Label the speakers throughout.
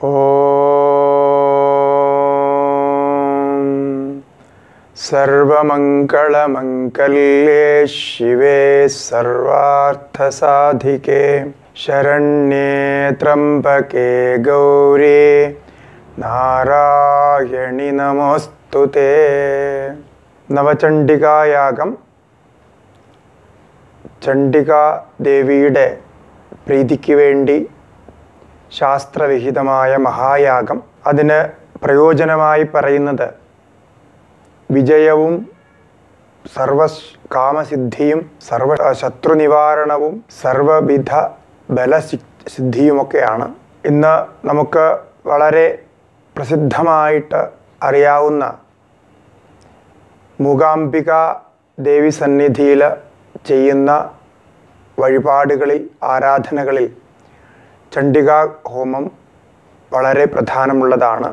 Speaker 1: ഓം സർവമംഗളമംഗല്യേ ശിവേ സർവാർത്ഥസാധികേ ശരണ്യേ ത്രംബകേ ഗൗരി നാരായണി നമോസ്തുതേ നവചണ്ഡികായാഗം ചണ്ഡിക ദേവിയുടെ പ്രീതിക്ക് വേണ്ടി ശാസ്ത്രവിഹിതമായ മഹായാഗം അതിന് പ്രയോജനമായി പറയുന്നത് വിജയവും സർവ കാമസിദ്ധിയും സർവ ശത്രുനിവാരണവും സർവവിധ ബലസിദ്ധിയുമൊക്കെയാണ് ഇന്ന് നമുക്ക് വളരെ പ്രസിദ്ധമായിട്ട് അറിയാവുന്ന മൂകാംബിക ദേവി സന്നിധിയിൽ ചെയ്യുന്ന വഴിപാടുകളിൽ ആരാധനകളിൽ ചണ്ഡികാ ഹോമം വളരെ പ്രധാനമുള്ളതാണ്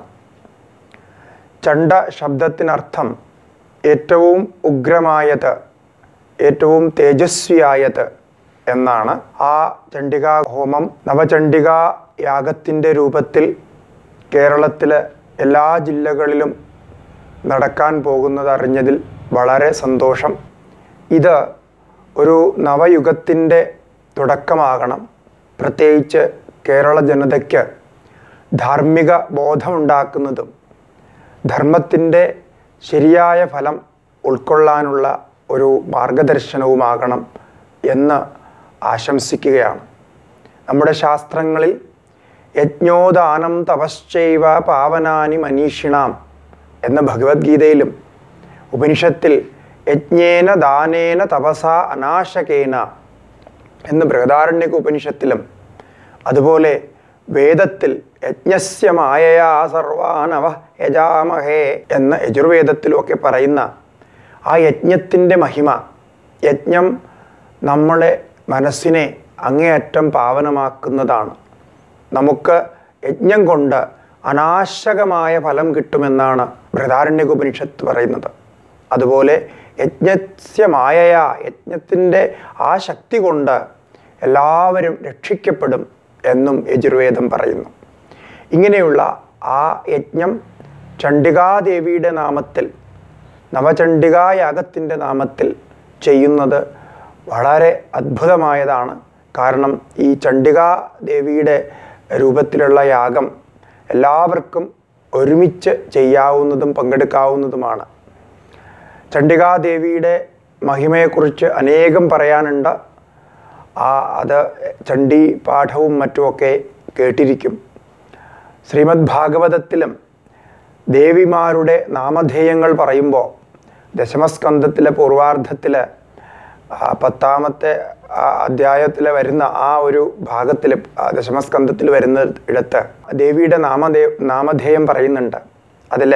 Speaker 1: ചണ്ഡ ശബ്ദത്തിനർത്ഥം ഏറ്റവും ഉഗ്രമായത് ഏറ്റവും തേജസ്വിയായത് എന്നാണ് ആ ചണ്ഡികാ ഹോമം നവചണ്ഡികാ യാഗത്തിൻ്റെ രൂപത്തിൽ കേരളത്തിലെ എല്ലാ ജില്ലകളിലും നടക്കാൻ പോകുന്നത് അറിഞ്ഞതിൽ വളരെ സന്തോഷം ഇത് ഒരു നവയുഗത്തിൻ്റെ തുടക്കമാകണം പ്രത്യേകിച്ച് കേരള ജനതയ്ക്ക് ധാർമ്മിക ബോധമുണ്ടാക്കുന്നതും ധർമ്മത്തിൻ്റെ ശരിയായ ഫലം ഉൾക്കൊള്ളാനുള്ള ഒരു മാർഗദർശനവുമാകണം എന്ന് ആശംസിക്കുകയാണ് നമ്മുടെ ശാസ്ത്രങ്ങളിൽ യജ്ഞോദാനം തപശ്ചൈവ പാവനാനി മനീഷിണാം എന്ന ഭഗവത്ഗീതയിലും ഉപനിഷത്തിൽ യജ്ഞേന ദാനേന തപസ അനാശകേന എന്ന് ബൃഹദാരണ്യക ഉപനിഷത്തിലും അതുപോലെ വേദത്തിൽ യജ്ഞസ്യ മായയാ സർവാനവ യജാമഹേ എന്ന യജുർവേദത്തിലുമൊക്കെ പറയുന്ന ആ യജ്ഞത്തിൻ്റെ മഹിമ യജ്ഞം നമ്മളെ മനസ്സിനെ അങ്ങേയറ്റം പാവനമാക്കുന്നതാണ് നമുക്ക് യജ്ഞം കൊണ്ട് അനാശകമായ ഫലം കിട്ടുമെന്നാണ് ബൃഹദാരണ്യക ഉപനിഷത്ത് പറയുന്നത് അതുപോലെ യജ്ഞസ്യ മായയാ യജ്ഞത്തിൻ്റെ ആ ശക്തി കൊണ്ട് എല്ലാവരും രക്ഷിക്കപ്പെടും എന്നും യജുർവേദം പറയുന്നു ഇങ്ങനെയുള്ള ആ യജ്ഞം ചണ്ഡികാദേവിയുടെ നാമത്തിൽ നവചണ്ഡികായാഗത്തിൻ്റെ നാമത്തിൽ ചെയ്യുന്നത് വളരെ അദ്ഭുതമായതാണ് കാരണം ഈ ചണ്ഡികാ ദേവിയുടെ രൂപത്തിലുള്ള യാഗം എല്ലാവർക്കും ഒരുമിച്ച് ചെയ്യാവുന്നതും പങ്കെടുക്കാവുന്നതുമാണ് ചണ്ഡികാദേവിയുടെ മഹിമയെക്കുറിച്ച് അനേകം പറയാനുണ്ട് ആ അത് ചണ്ഡി പാഠവും മറ്റുമൊക്കെ കേട്ടിരിക്കും ശ്രീമദ് ഭാഗവതത്തിലും ദേവിമാരുടെ നാമധേയങ്ങൾ പറയുമ്പോൾ ദശമസ്കന്ധത്തിലെ പൂർവാർദ്ധത്തിൽ പത്താമത്തെ അധ്യായത്തിൽ വരുന്ന ആ ഒരു ഭാഗത്തിൽ ദശമസ്കന്ധത്തിൽ വരുന്ന ഇടത്ത് ദേവിയുടെ നാമധേ നാമധേയം പറയുന്നുണ്ട് അതിൽ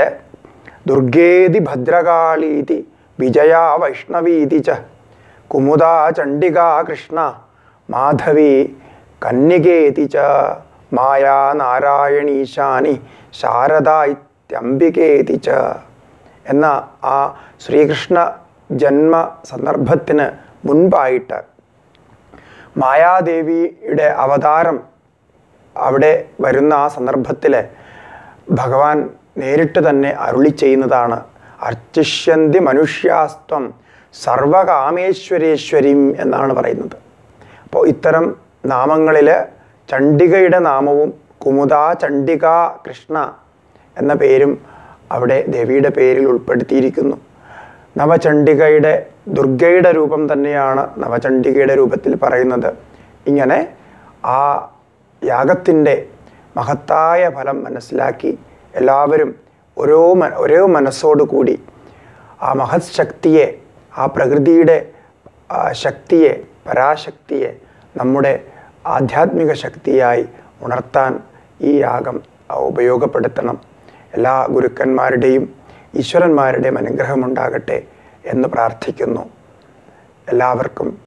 Speaker 1: ദുർഗേതി ഭദ്രകാളീതി വിജയ വൈഷ്ണവീതി ച കുമുദ ചണ്ഡിക കൃഷ്ണ മാധവി കന്യകേതി ച മായാ നാരായണീശാനി ശാരദ ഇത്യംബികേതി ച എന്ന ആ ശ്രീകൃഷ്ണ ജന്മ സന്ദർഭത്തിന് മുൻപായിട്ട് മായാദേവിയുടെ അവതാരം അവിടെ വരുന്ന ആ സന്ദർഭത്തിൽ ഭഗവാൻ നേരിട്ട് തന്നെ അരുളി ചെയ്യുന്നതാണ് അർച്ചിഷ്യന്തി മനുഷ്യാസ്ത്വം സർവകാമേശ്വരേശ്വരീം എന്നാണ് പറയുന്നത് അപ്പോൾ ഇത്തരം നാമങ്ങളിൽ ചണ്ഡികയുടെ നാമവും കുമുദ ചണ്ഡിക കൃഷ്ണ എന്ന പേരും അവിടെ ദേവിയുടെ പേരിൽ ഉൾപ്പെടുത്തിയിരിക്കുന്നു നവചണ്ഡികയുടെ ദുർഗയുടെ രൂപം തന്നെയാണ് നവചണ്ഡികയുടെ രൂപത്തിൽ പറയുന്നത് ഇങ്ങനെ ആ യാഗത്തിൻ്റെ മഹത്തായ ഫലം മനസ്സിലാക്കി എല്ലാവരും ഓരോ മ ഓരോ മനസ്സോടു കൂടി ആ മഹത് ശക്തിയെ ആ പ്രകൃതിയുടെ ശക്തിയെ പരാശക്തിയെ നമ്മുടെ ആധ്യാത്മിക ശക്തിയായി ഉണർത്താൻ ഈ യാഗം ഉപയോഗപ്പെടുത്തണം എല്ലാ ഗുരുക്കന്മാരുടെയും ഈശ്വരന്മാരുടെയും അനുഗ്രഹമുണ്ടാകട്ടെ എന്ന് പ്രാർത്ഥിക്കുന്നു എല്ലാവർക്കും